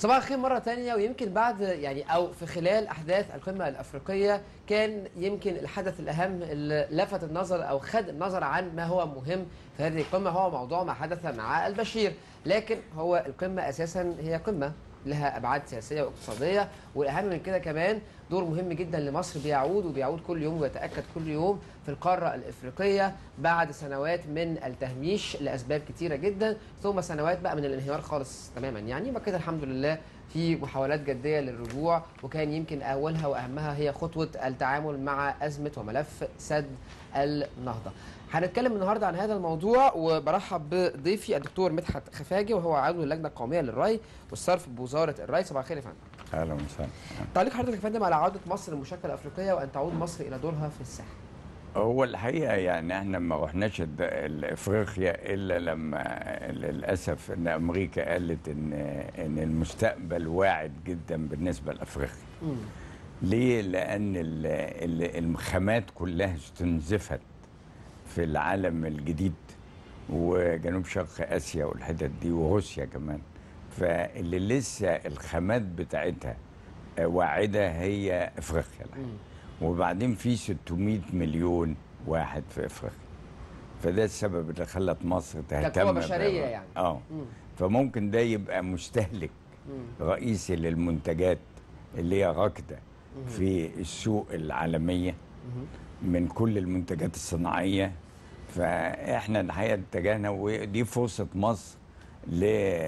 صباح الخير مرة تانية ويمكن بعد يعني أو في خلال أحداث القمة الأفريقية كان يمكن الحدث الأهم اللي لفت النظر أو خد النظر عن ما هو مهم في هذه القمة هو موضوع ما حدث مع البشير لكن هو القمة أساسا هي قمة لها ابعاد سياسيه واقتصاديه والاهم من كده كمان دور مهم جدا لمصر بيعود وبيعود كل يوم ويتاكد كل يوم في القاره الافريقيه بعد سنوات من التهميش لاسباب كتيره جدا ثم سنوات بقى من الانهيار خالص تماما يعني بعد كده الحمد لله في محاولات جديه للرجوع وكان يمكن اولها واهمها هي خطوه التعامل مع ازمه وملف سد النهضه. هنتكلم النهارده عن هذا الموضوع وبرحب بضيفي الدكتور مدحت خفاجي وهو عضو اللجنه القوميه للري والصرف بوزاره الري صباح الخير يا فندم. اهلا وسهلا تعليق حضرتك يا فندم على عوده مصر للمشاركه الافريقيه وان تعود مصر الى دورها في الساحل. هو الحقيقه يعني احنا ما رحناش افريقيا الا لما للاسف ان امريكا قالت ان ان المستقبل واعد جدا بالنسبه لافريقيا. ليه؟ لان ال- ال- الخامات كلها استنزفت في العالم الجديد وجنوب شرق اسيا والحتت دي وروسيا كمان فاللي لسه الخامات بتاعتها واعده هي افريقيا الحقيقة. وبعدين في 600 مليون واحد في افريقيا فده السبب اللي خلت مصر تهتم كقوة بشرية بال- يعني. اه مم. فممكن ده يبقى مستهلك مم. رئيسي للمنتجات اللي هي راكده في السوق العالميه من كل المنتجات الصناعيه فاحنا الحقيقه اتجهنا ودي فرصه مصر ل...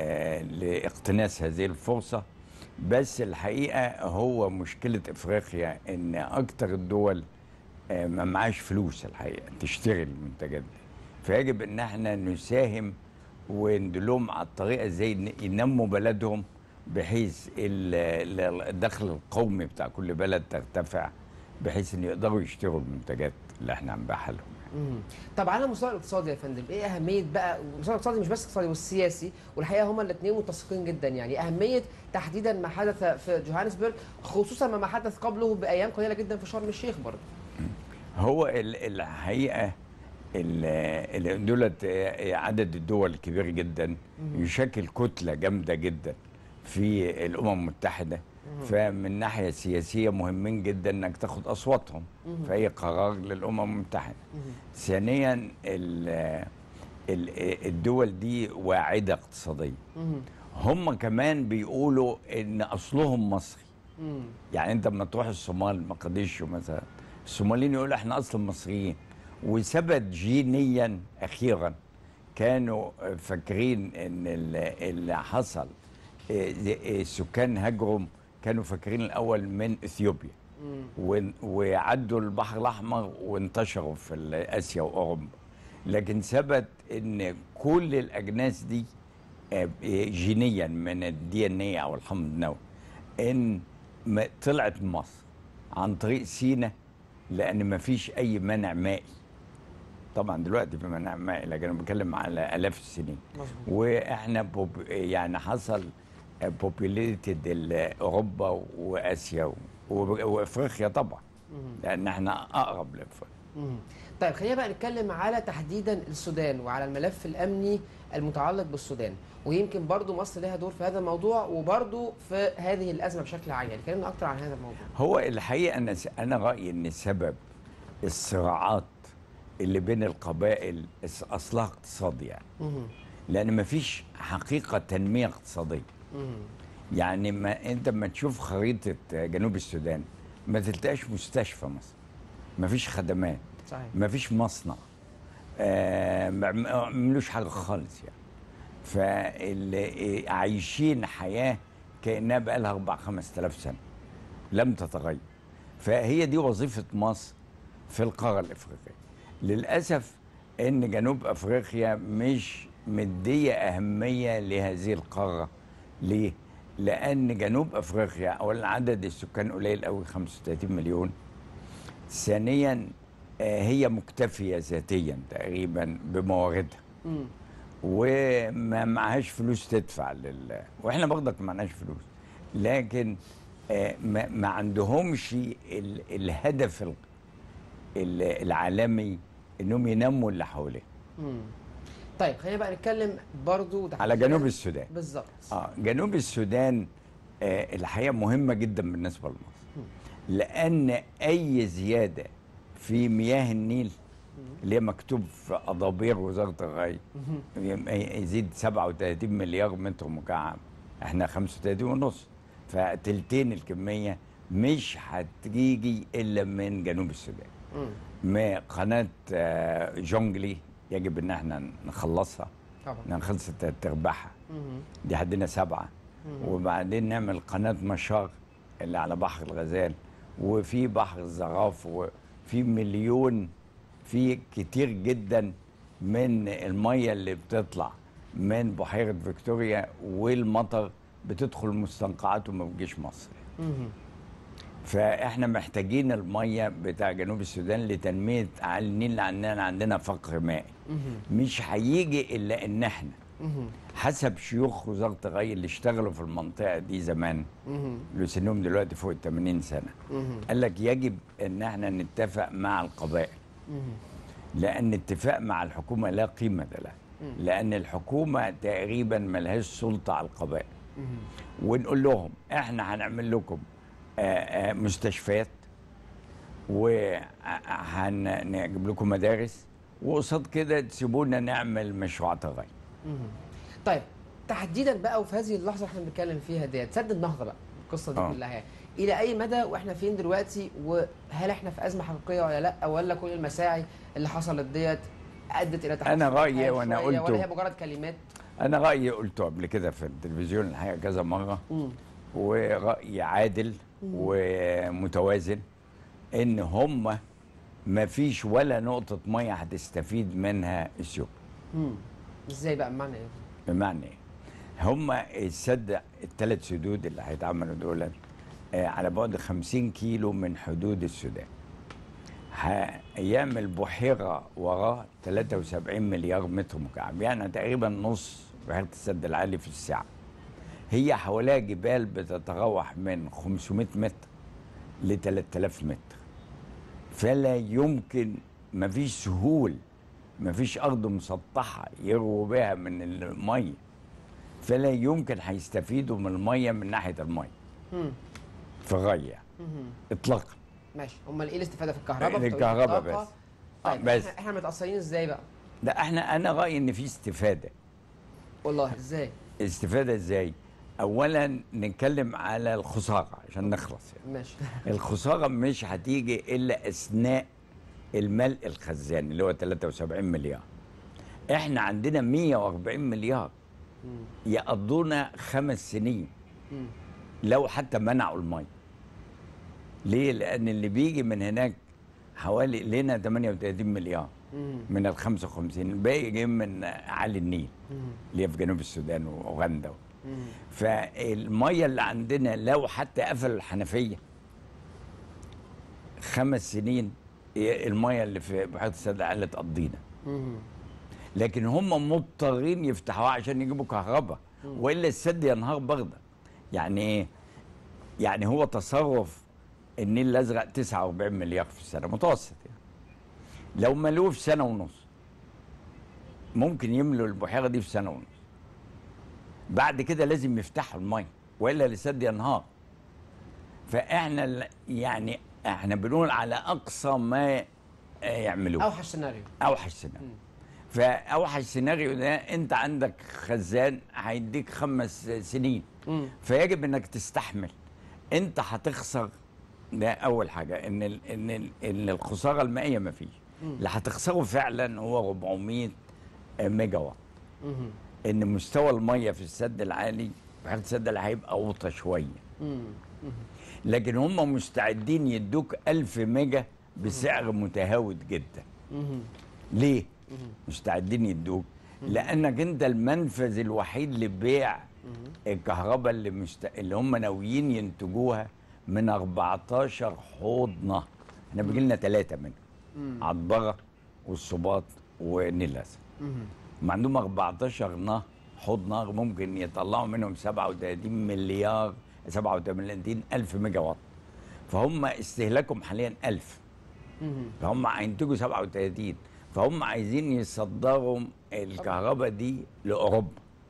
لاقتناص هذه الفرصه بس الحقيقه هو مشكله افريقيا ان اكتر الدول آه، ما معاش فلوس الحقيقه تشتري المنتجات دي فيجب ان احنا نساهم وندلهم على الطريقه ازاي ن- ينموا بلدهم بحيث ال- ال- الدخل القومي بتاع كل بلد ترتفع بحيث ان يقدروا يشتروا المنتجات اللي احنا هنبيعها لهم مم. طب على المستوى الاقتصادي يا فندم ايه اهميه بقى المستوى الاقتصادي مش بس الاقتصادي والسياسي والحقيقه هما الاثنين متسقين جدا يعني اهميه تحديدا ما حدث في جوهانسبرج خصوصا ما حدث قبله بايام قليله جدا في شرم الشيخ برضه هو ال- الحقيقه ال- ال- دولت آه، عدد الدول كبير جدا يشكل كتله جامده جدا في الامم المتحده فمن ناحيه سياسيه مهمين جدا انك تاخد اصواتهم في اي قرار للامم المتحده ثانيا ال- ال- الدول دي واعده اقتصاديا مم. هم كمان بيقولوا ان اصلهم مصري مم. يعني انت لما تروح الصومال مقديشو مثلا الصوماليين يقولوا احنا اصلا مصريين وثبت جينيا اخيرا كانوا فاكرين ان ال- اللي حصل اه، اه، سكان هجرهم كانوا فاكرين الاول من اثيوبيا مم. ون- وعدوا البحر الاحمر وانتشروا في ال- اسيا واوروبا لكن ثبت ان كل الاجناس دي آه، جينيا من الدي ان اي او الحمض النووي ان ما- طلعت من مصر عن طريق سينا لان ما فيش اي منع مائي طبعا دلوقتي في منع مائي لكن انا بتكلم على الاف السنين مظبوط واحنا بوب يعني حصل بوبيليتد اوروبا واسيا و- وافريقيا طبعا مم. لان احنا اقرب لافريقيا مم. طيب خلينا بقى نتكلم على تحديدا السودان وعلى الملف الامني المتعلق بالسودان ويمكن برضو مصر لها دور في هذا الموضوع وبرضو في هذه الازمه بشكل عام يعني كلمنا اكتر عن هذا الموضوع هو الحقيقه انا س- انا رايي ان سبب الصراعات اللي بين القبائل اس- اصلها اقتصادي يعني مم. لان ما فيش حقيقه تنميه اقتصاديه مم. يعني ما انت ما تشوف خريطه جنوب السودان ما تلقاش مستشفى مثلا ما فيش خدمات صحيح ما فيش مصنع آه ما ما عملوش حاجه خالص يعني فاللي عايشين حياه كانها بقى لها 4 5000 سنه لم تتغير فهي دي وظيفه مصر في القاره الافريقيه للاسف ان جنوب افريقيا مش مديه اهميه لهذه القاره ليه لان جنوب افريقيا اولا عدد السكان قليل قوي 35 مليون ثانيا آه، هي مكتفيه ذاتيا تقريبا بمواردها مم. وما معهاش فلوس تدفع لل واحنا برضك ما معناش فلوس لكن آه، ما, ما عندهمش ال... الهدف ال... ال- العالمي انهم ينموا اللي حواليهم مم. طيب خلينا بقى نتكلم برضو على تحديداً- جنوب السودان بالظبط اه جنوب السودان آه، الحقيقه مهمه جدا بالنسبه لمصر لان اي زياده في مياه النيل اللي هي مكتوب في اضابير وزاره الري يزيد 37 مليار متر مكعب احنا 35 ونص فتلتين الكميه مش هتيجي الا من جنوب السودان مم. ما قناه آه، جونجلي يجب ان احنا نخلصها طبعا لان خلصت تلات ارباعها مم. دي عندنا سبعه وبعدين نعمل قناه مشار اللي على بحر الغزال وفي بحر الزراف وفي مليون في كتير جدا من الميه اللي بتطلع من بحيره فيكتوريا والمطر بتدخل مستنقعات وما بتجيش مصر مم. فاحنا محتاجين الميه بتاع جنوب السودان لتنميه على النيل لاننا عندنا فقر مائي مم. مش هيجي الا ان احنا مم. حسب شيوخ وزاره الري اللي اشتغلوا في المنطقه دي زمان مم. اللي سنهم دلوقتي فوق ال 80 سنه مم. قال لك يجب ان احنا نتفق مع القبائل مم. لان اتفاق مع الحكومه لا قيمه له لان الحكومه تقريبا ملهاش سلطه على القبائل مم. ونقول لهم احنا هنعمل لكم آه، آه، مستشفيات وهنجيب لكم مدارس وقصاد كده تسيبونا نعمل مشروعات الري مم. طيب تحديدا بقى وفي هذه اللحظه اللي احنا بنتكلم فيها ديت سد النهضه بقى القصه دي آه. كلها الى اي مدى واحنا فين دلوقتي وهل احنا في ازمه حقيقيه ولا لا ولا كل المساعي اللي حصلت ديت ادت الى تحسن أنا رأيي الحال وأنا شوية قلته. ولا هي مجرد كلمات انا رايي قلته قبل كده في التلفزيون الحقيقه كذا مره مم. وراي عادل ومتوازن ان هم ما فيش ولا نقطه ميه هتستفيد منها اثيوبيا مم. ازاي بقى بمعنى ايه؟ بمعنى ايه هم السد الثلاث سدود اللي هيتعملوا دول آه، على بعد 50 كيلو من حدود السودان هيعمل بحيره وراه 73 مليار متر مكعب يعني تقريبا نص بحيره السد العالي في الساعه هي حواليها جبال بتتراوح من 500 متر ل 3000 متر فلا يمكن مفيش سهول مفيش ارض مسطحه يرووا بها من الميه فلا يمكن هيستفيدوا من الميه من ناحيه الميه مم. في الري مم. اطلاقا ماشي امال ايه الاستفاده في الكهرباء في توليد الكهرباء الطاقة؟ بس. طيب بس. احنا, احنا متاثرين ازاي بقى؟ لا احنا انا رايي ان في استفاده والله ازاي؟ استفاده ازاي اولا نتكلم على الخساره عشان نخلص يعني. ماشي الخساره مش هتيجي الا اثناء الملء الخزان اللي هو 73 مليار احنا عندنا 140 مليار مم. يقضونا خمس سنين مم. لو حتى منعوا الميه ليه لان اللي بيجي من هناك حوالي لنا 38 مليار مم. من ال 55 الباقي جاي من علي النيل مم. اللي هي في جنوب السودان واوغندا مم. فالميه اللي عندنا لو حتى قفلوا الحنفيه خمس سنين هي الميه اللي في بحيره السد العالي تقضينا مم. لكن هم مضطرين يفتحوها عشان يجيبوا كهرباء والا السد ينهار برضه يعني ايه يعني هو تصرف النيل الازرق 49 مليار في السنه متوسط يعني لو ملوه في سنه ونص ممكن يملوا البحيره دي في سنه ونص بعد كده لازم يفتحوا الميه والا السد ينهار فاحنا ال- يعني احنا بنقول على اقصى ما آه، يعملوه اوحش سيناريو اوحش سيناريو فاوحش سيناريو ده انت عندك خزان هيديك خمس سنين مم. فيجب انك تستحمل انت هتخسر ده اول حاجه ان ال ان ال ان الخساره المائيه ما فيش اللي هتخسره فعلا هو 400 ميجا وات مم. ان مستوى الميه في السد العالي بحيره السد العالي هيبقى اوطى شويه مم. لكن هم مستعدين يدوك 1000 ميجا بسعر متهاوت جدا مم. ليه؟ مستعدين يدوك لانك انت المنفذ الوحيد لبيع الكهرباء اللي مست... اللي هم ناويين ينتجوها من 14 حوض نهر احنا بيجي لنا ثلاثه منهم عطبره والصباط ونيل الازرق مم. هم عندهم 14 نهر حوض نهر ممكن يطلعوا منهم 37 مليار 37 الف ميجا وات فهم استهلاكهم حاليا 1000 مم. فهم هينتجوا 37 فهم عايزين يصدروا الكهرباء دي لاوروبا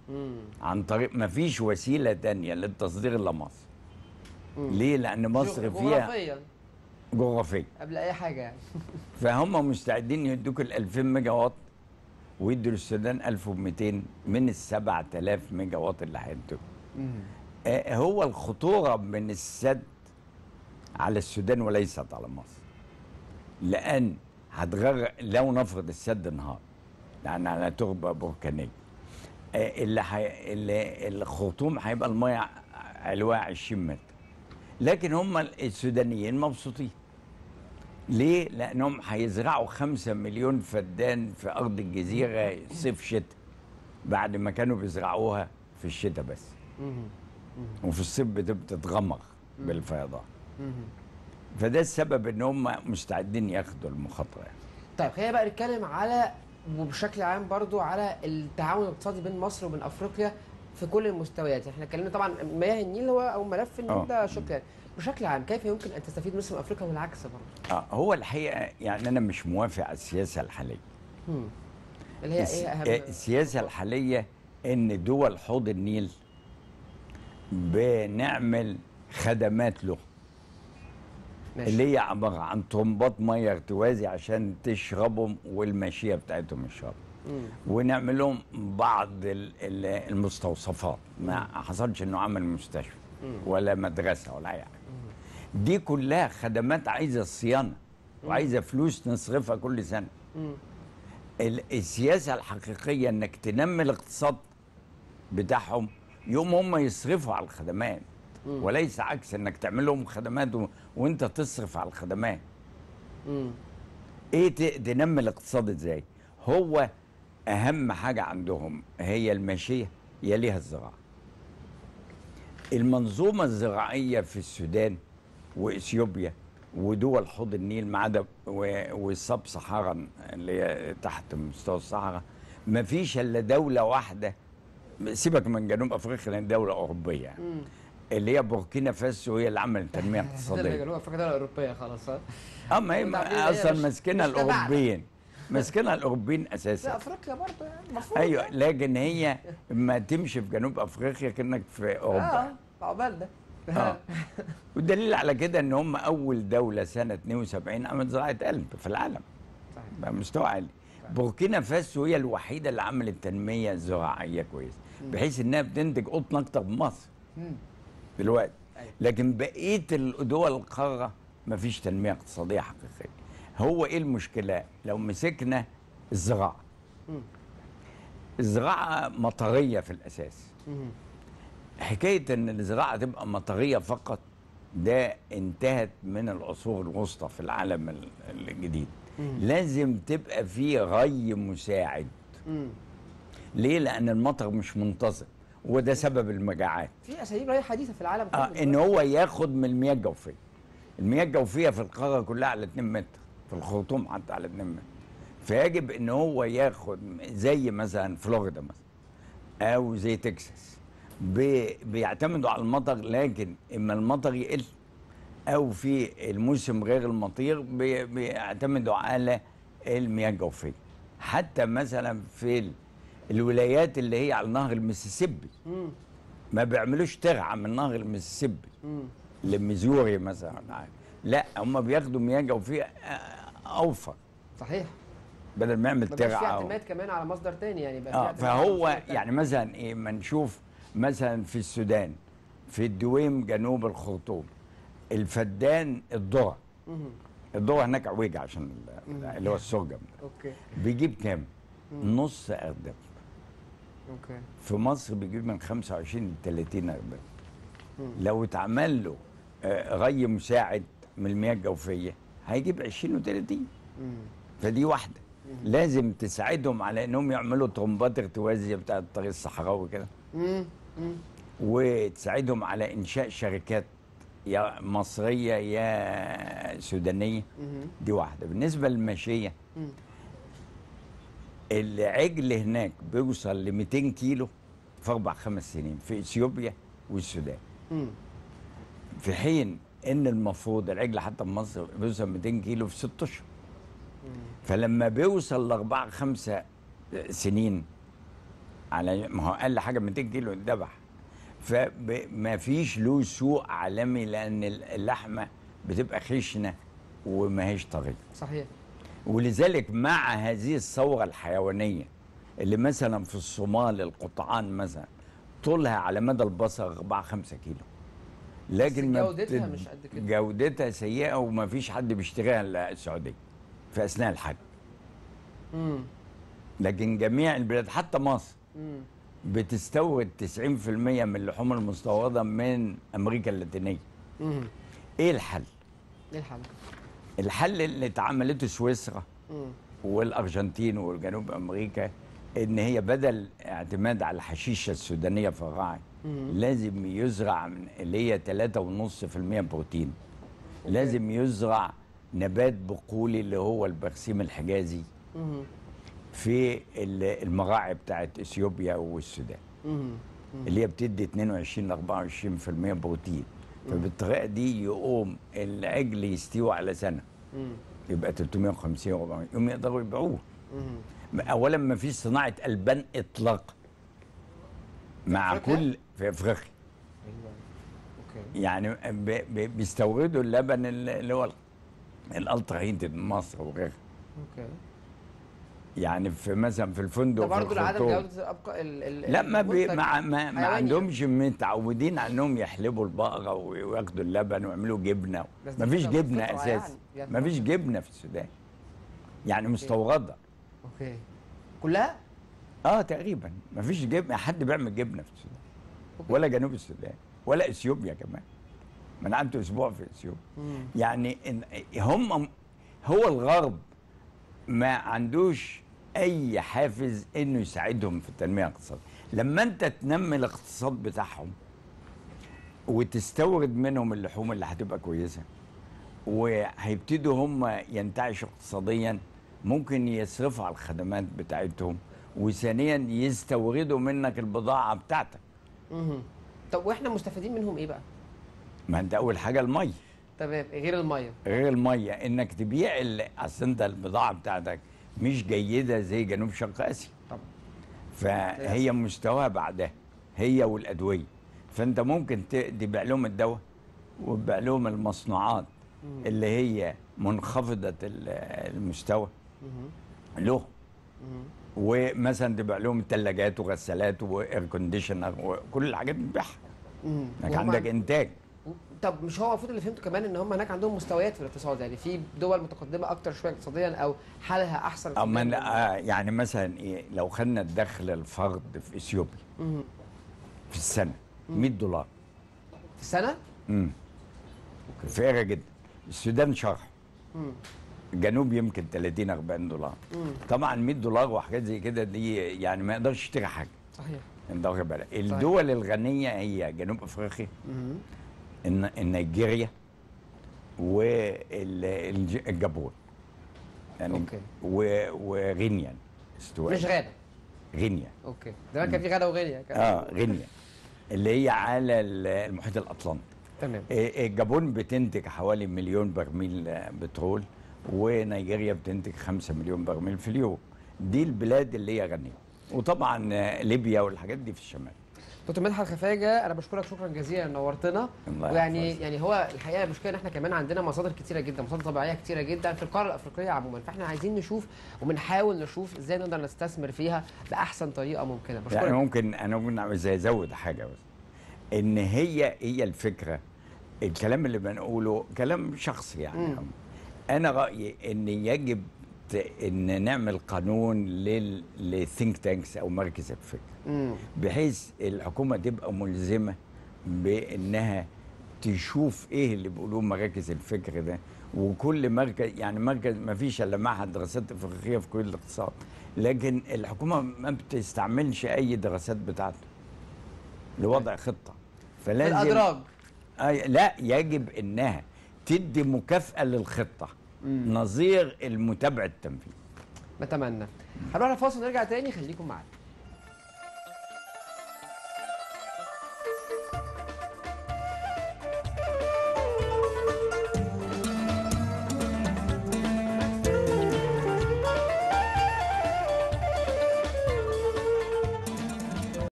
مم. عن طريق ما فيش وسيله تانية للتصدير الا مصر ليه لان مصر فيها جغرافيا جغرافيه قبل اي حاجه يعني فهم مستعدين يدوك ال 2000 ميجا واط ويدوا للسودان 1200 من ال 7000 ميجا واط اللي هيدوك آه، هو الخطوره من السد على السودان وليست على مصر لان هتغرق لو نفرض السد انهار يعني على تربه بركانيه آه، اللي, حي... اللي الخرطوم هيبقى الميه علوها 20 متر لكن هم السودانيين مبسوطين ليه؟ لأنهم هيزرعوا خمسة مليون فدان في أرض الجزيرة صيف شتاء بعد ما كانوا بيزرعوها في الشتاء بس وفي الصيف بتبقى تتغمر بالفيضان فده السبب ان هم مستعدين ياخدوا المخاطره يعني. طيب خلينا بقى نتكلم على وبشكل عام برضو على التعاون الاقتصادي بين مصر وبين افريقيا في كل المستويات احنا اتكلمنا طبعا مياه النيل هو او ملف النيل آه. ده شق يعني بشكل عام كيف يمكن ان تستفيد مصر من افريقيا والعكس برضو اه هو الحقيقه يعني انا مش موافق على السياسه الحاليه مم. اللي هي الس- ايه آه، اهم السياسه الحاليه ان دول حوض النيل بنعمل خدمات له ماشي. اللي هي عباره عن طرمبات ميه ارتوازي عشان تشربهم والماشيه بتاعتهم الشرب مم. ونعمل لهم بعض ال- ال- المستوصفات ما حصلش انه عمل مستشفى ولا مدرسه ولا اي حاجه دي كلها خدمات عايزه صيانه وعايزه فلوس نصرفها كل سنه مم. ال- السياسه الحقيقيه انك تنمي الاقتصاد بتاعهم يوم هم يصرفوا على الخدمات وليس عكس انك تعمل لهم خدمات و... وانت تصرف على الخدمات مم. ايه ت... تنمي الاقتصاد ازاي هو اهم حاجه عندهم هي الماشيه يليها الزراعه المنظومه الزراعيه في السودان واثيوبيا ودول حوض النيل ما عدا و- والسب صحارا اللي هي تحت مستوى الصحراء ما فيش الا دوله واحده سيبك من جنوب افريقيا لان دوله اوروبيه يعني. مم. اللي هي بوركينا فاسو هي اللي عملت تنميه ده اقتصاديه جنوب افريقيا دوله اوروبيه خلاص ها؟ اه ما هي انتوا عارفين إن هي اصلا مش- ماسكينها مش تبعنا. الاوروبيين ماسكينها الاوروبيين لا اساسا افريقيا برضه يعني المفروض ايوه لكن هي ما تمشي في جنوب افريقيا كانك في اوروبا اه عقبال ده اه والدليل على كده ان هم اول دوله سنه 72 عملت زراعه قلب في العالم صحيح. بقى مستوى عالي بوركينا فاسو هي الوحيده اللي عملت تنميه زراعيه كويسه بحيث انها بتنتج قطن اكتر من مصر مم. دلوقتي أيوة. لكن بقيه دول القاره ما فيش تنميه اقتصاديه حقيقيه هو ايه المشكله لو مسكنا الزراعه مم. الزراعه مطريه في الاساس مم. حكايه ان الزراعه تبقى مطريه فقط ده انتهت من العصور الوسطى في العالم ال- الجديد مم. لازم تبقى في ري مساعد مم. ليه لان المطر مش منتظم وده سبب المجاعات في اساليب ري حديثه في العالم كله اه ان هو ياخد من المياه الجوفيه المياه الجوفيه في القاره كلها على 2 متر في الخرطوم حتى على 2 متر فيجب ان هو ياخد زي مثلا فلوريدا مثلا او زي تكساس بي بيعتمدوا على المطر لكن اما المطر يقل او في الموسم غير المطير بي بيعتمدوا على المياه الجوفيه حتى مثلا في ال- الولايات اللي هي على نهر المسيسيبي مم. ما بيعملوش ترعه من نهر المسيسيبي مم. لميزوري مثلا ولا حاجة. لا هم بياخدوا مياه جوفيه آه، اوفر صحيح بدل ما يعمل ما بقاش في ترعه أو- اعتماد كمان على مصدر تاني يعني بقى في اه اعتماد على فهو مصدر تاني. يعني مثلا ايه ما نشوف مثلا في السودان في الدويم جنوب الخرطوم الفدان الذره مم. الذره هناك عويجه عشان ال- مم. اللي هو السرجم ده. اوكي بيجيب كام؟ مم. نص اردب اوكي في مصر بيجيب من 25 ل 30 اردب مم. لو اتعمل له آه، ري مساعد من المياه الجوفيه هيجيب 20 و30 مم. فدي واحده لازم تساعدهم على انهم يعملوا طرمبات ارتوازيه بتاعه الطريق الصحراوي كده مم. مم. وتساعدهم على انشاء شركات يا مصريه يا سودانيه مم. دي واحده بالنسبه للماشيه مم. العجل هناك بيوصل ل 200 كيلو في اربع خمس سنين في اثيوبيا والسودان مم. في حين ان المفروض العجل حتى في مصر بيوصل 200 كيلو في ست اشهر فلما بيوصل لاربع خمسة سنين على ما هو اقل حاجه 200 كيلو اتذبح فما فيش له سوق عالمي لان اللحمه بتبقى خشنه وما هيش طريه صحيح ولذلك مع هذه الثوره الحيوانيه اللي مثلا في الصومال القطعان مثلا طولها على مدى البصر 4 5 كيلو لكن ما جودتها بت- مش قد كده. جودتها سيئه وما فيش حد بيشتريها الا السعوديه في اثناء الحج امم لكن جميع البلاد حتى مصر امم بتستورد 90% من اللحوم المستورده من امريكا اللاتينيه امم ايه الحل ايه الحل؟ الحل اللي اتعملته سويسرا امم والارجنتين وجنوب امريكا ان هي بدل اعتماد على الحشيشه السودانيه في الراعي مم. لازم يزرع من اللي هي 3.5% بروتين لازم يزرع نبات بقولي اللي هو البرسيم الحجازي امم في ال- المراعي بتاعت اثيوبيا والسودان امم اللي هي بتدي 22 ل 24% بروتين فبالطريقه دي يقوم العجل يستوي على سنه امم يبقى 350 400 يوم يقدروا يبيعوه امم اولا ما فيش صناعه البان اطلاقا مع أفريقيا؟ كل في افريقيا ايوه اوكي يعني ب... ب... بيستوردوا اللبن ال- اللي هو الالترا هينتد من مصر وغيرها اوكي يعني في مثلا في الفندق ده في برضه لعدم الخرطوم. جوده الابقاء ال ال لا ما بي المنتج ما, ما, ما حيواني. عندهمش متعودين على انهم يحلبوا البقره وياخدوا اللبن ويعملوا جبنه بس دي ما فيش فكرة جبنه فطرة اساسا يعني. يعني ما فيش فطرة. جبنه في السودان يعني مستورده اوكي كلها؟ اه تقريبا ما فيش جبنه حد بيعمل جبنه في السودان أوكي. ولا جنوب السودان ولا اثيوبيا كمان ما انا قعدت اسبوع في اثيوبيا مم. يعني إن- هم هو الغرب ما عندوش اي حافز انه يساعدهم في التنميه الاقتصاديه لما انت تنمي الاقتصاد بتاعهم وتستورد منهم اللحوم اللي هتبقى كويسه وهيبتدوا هم ينتعشوا اقتصاديا ممكن يصرفوا على الخدمات بتاعتهم وثانيا يستوردوا منك البضاعه بتاعتك مم. طب واحنا مستفيدين منهم ايه بقى؟ ما انت اول حاجه الميه تمام غير الميه غير الميه انك تبيع ال- اصل انت البضاعه بتاعتك مش جيده زي جنوب شرق اسيا طب فهي مستواها بعدها هي والادويه فانت ممكن ت- تبيع لهم الدواء وتبيع لهم المصنوعات اللي هي منخفضه ال- المستوى مم. له مم. ومثلا تبيع لهم ثلاجات وغسالات واير كونديشنر وكل الحاجات دي بتبيعها مم. انك وهم عندك عن- انتاج طب مش هو المفروض اللي فهمته كمان ان هم هناك عندهم مستويات في الاقتصاد يعني في دول متقدمه اكتر شويه اقتصاديا او حالها احسن اما اقتصادياً من- آه يعني مثلا ايه لو خدنا الدخل الفرد في اثيوبيا مم. في السنه 100 دولار في السنه؟ امم فقيره جدا السودان شرح مم. الجنوب يمكن 30 40 دولار مم. طبعا 100 دولار وحاجات زي كده دي يعني ما يقدرش يشتري حاجه صحيح انت واخد بالك الدول الغنيه هي جنوب افريقيا مم. الن- النيجيريا والجابون يعني أوكي. و- وغينيا استوائية. مش غانا غينيا اوكي زمان كان في غانا وغينيا كان اه غينيا اللي هي على ال- المحيط الاطلنطي تمام إيه، الجابون بتنتج حوالي مليون برميل آه، بترول ونيجيريا بتنتج خمسة مليون برميل في اليوم دي البلاد اللي هي غنية وطبعا آه، ليبيا والحاجات دي في الشمال دكتور مدحت خفاجه انا بشكرك شكرا جزيلا نورتنا الله ويعني يحفظك. يعني هو الحقيقه المشكله ان احنا كمان عندنا مصادر كتيره جدا مصادر طبيعيه كتيره جدا في القاره الافريقيه عموما فاحنا عايزين نشوف وبنحاول نشوف ازاي نقدر نستثمر فيها باحسن طريقه ممكنه يعني بشكرك ممكن انا ممكن عاوز ازود حاجه بس ان هي هي الفكره الكلام اللي بنقوله كلام شخصي يعني مم. انا رايي ان يجب ت- ان نعمل قانون لل للثينك تانكس او مركز الفكر مم. بحيث الحكومه تبقى ملزمه بانها تشوف ايه اللي بيقولوه مراكز الفكر ده وكل مركز يعني مركز ما فيش الا معهد دراسات افريقيه في كل الاقتصاد لكن الحكومه ما بتستعملش اي دراسات بتاعته لوضع خطه فلازم الادراج آه لا يجب انها تدي مكافاه للخطه نظير المتابعه التنفيذ نتمنى هنروح لفاصل ونرجع تاني خليكم معانا